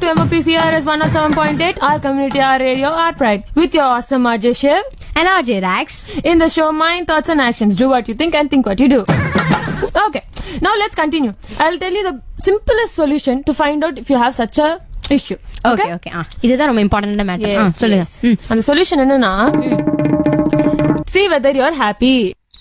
to MOPCRS 107.8, our community, our radio, our pride. With your awesome RJ Shiv. And RJ Rax. In the show, Mind, Thoughts and Actions. Do what you think and think what you do. Okay, now let's continue. I'll tell you the simplest solution to find out if you have such a issue. Okay okay ஆ இதுதான் ரொம்ப important matter ஆ Yes, சொல்லுங்க yes. ம் அந்த solution என்னன்னா see whether you're happy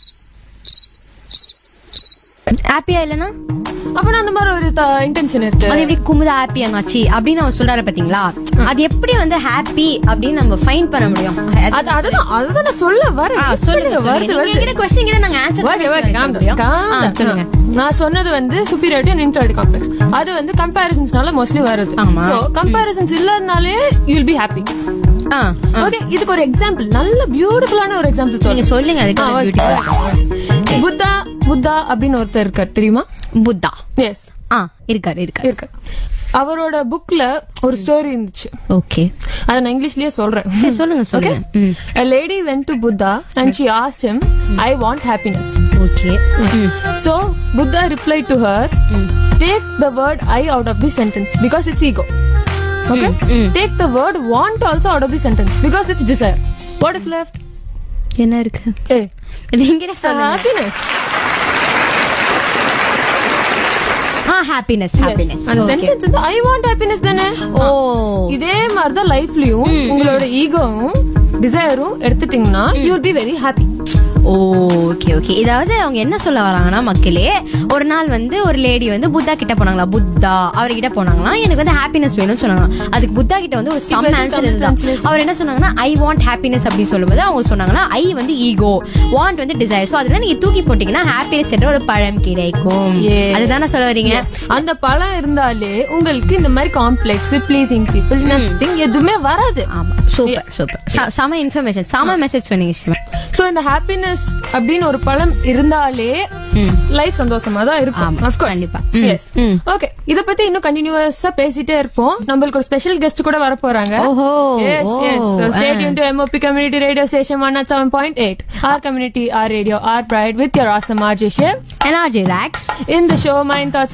ஹாப்பியா இல்லனா அப்பனா அந்த மாதிரி ஒரு இன்டென்ஷன் இருக்கு அது எப்படி குமுதா ஹாப்பி அண்ணாச்சி அப்படின்னு அவர் சொல்றாரு பாத்தீங்களா அது எப்படி வந்து ஹாப்பி அப்படின்னு நம்ம ஃபைன் பண்ண முடியும் அது அதுதான் அதுதான் நான் சொல்ல வரேன் ஆ, சொல்லுங்க வருது சொல்லுங்க வருது நீங்க கொஸ்டின் கிட்ட நாங்க answer Okay, okay, calm down, calm down. சொல்லுங்க நான் சொன்னது வந்து superiority and inferiority complex அது வந்து கம்பேரிசன்ஸ்னால மோஸ்ட்லி வருது ஆமா. சோ கம்பேரிசன்ஸ் இல்லனாலே யூ வில் பி ஹாப்பி ஆ ஆ. ஓகே இதுக்கு ஒரு எக்ஸாம்பிள் நல்ல பியூட்டிஃபுல்லான ஒரு எக்ஸாம்பிள் நீங்க சொல்லுங்க அதுக்கு ஆ, okay. பியூட்டி புத்தா புத்தா அப்படின்னு ஒருத்தர் இருக்கார் தெரியுமா புத்தா எஸ் ஆ இருக்காரு இருக்காரு இருக்கு அவரோட புக்ல ஒரு ஸ்டோரி இருந்துச்சு ஓகே அத நான் இங்கிலீஷ்லயே சொல்றேன் சரி சொல்லுங்க சொல்லுங்க ம் A lady went to Buddha and she asked him, I want happiness. Okay So Buddha replied to her, take the word I out of the sentence because it's ego. Okay? Take the word want also out of the sentence because it's desire. What is left? என்ன இருக்கு Hey, நீங்களே சொல்லுங்க happiness. ஆ happiness happiness அந்த sentence வந்து I want happiness தானே ஓ இதே மாதிரிதான் லைஃப்லயும் உங்களோட ஈகோவும் டிசைரும் எடுத்துட்டீங்கன்னா you will be very happy okay okay இதாவது அவங்க என்ன சொல்ல வராங்கன்னா மக்களே ஒரு நாள் வந்து ஒரு லேடி வந்து புத்தா கிட்ட போனாங்களா புத்தா அவர்கிட்ட போனாங்களா எனக்கு வந்து ஹாப்பினஸ் வேணும்னு சொன்னாங்க அதுக்கு புத்தா கிட்ட வந்து ஒரு சம் இது ஆன்சர் தமிழ் இருந்தா translation. அவர் என்ன சொன்னாங்கன்னா ஐ வாண்ட் ஹாப்பினஸ் அப்படின்னு சொல்லும்போது அவங்க சொன்னாங்கன்னா ஐ வந்து ஈகோ வாண்ட் வந்து டிசைர் சோ அதெல்லாம் நீங்க தூக்கி போட்டீங்கன்னா ஹாப்பினஸ் என்ற ஒரு பழம் கிடைக்கும் Yes. அதுதானே சொல்ல வரீங்க அந்த பழம் இருந்தாலே உங்களுக்கு இந்த மாதிரி காம்ப்ளெக்ஸ் ப்ளீசிங் பீப்புள் நத்திங் எதுவுமே வராது ஆமா சூப்பர் சூப்பர் சம இன்ஃபர்மேஷன் சம மெசேஜ் சொன்னீங்க சிவன் சோ இந்த ஹாப்பினஸ் அப்படின்னு ஒரு பழம் இருந்தாலே லைஃப் சந்தோஷமா தான் இருக்கும் ஆமா, Of course. கண்டிப்பா. ம், Yes. ம். Okay. இத பத்தி இன்னும் கண்டினியூஸா பேசிட்டே இருப்போம் நம்மளுக்கு ஒரு ஸ்பெஷல் கெஸ்ட் கூட வர போறாங்க ஓஹோ, Yes, oh, yes. So stay ஆ. tuned to MOP Community Radio Station 107.8. Our community, our radio, our pride with your awesome RJ Shiv. NRG rocks In the show, Mind Thoughts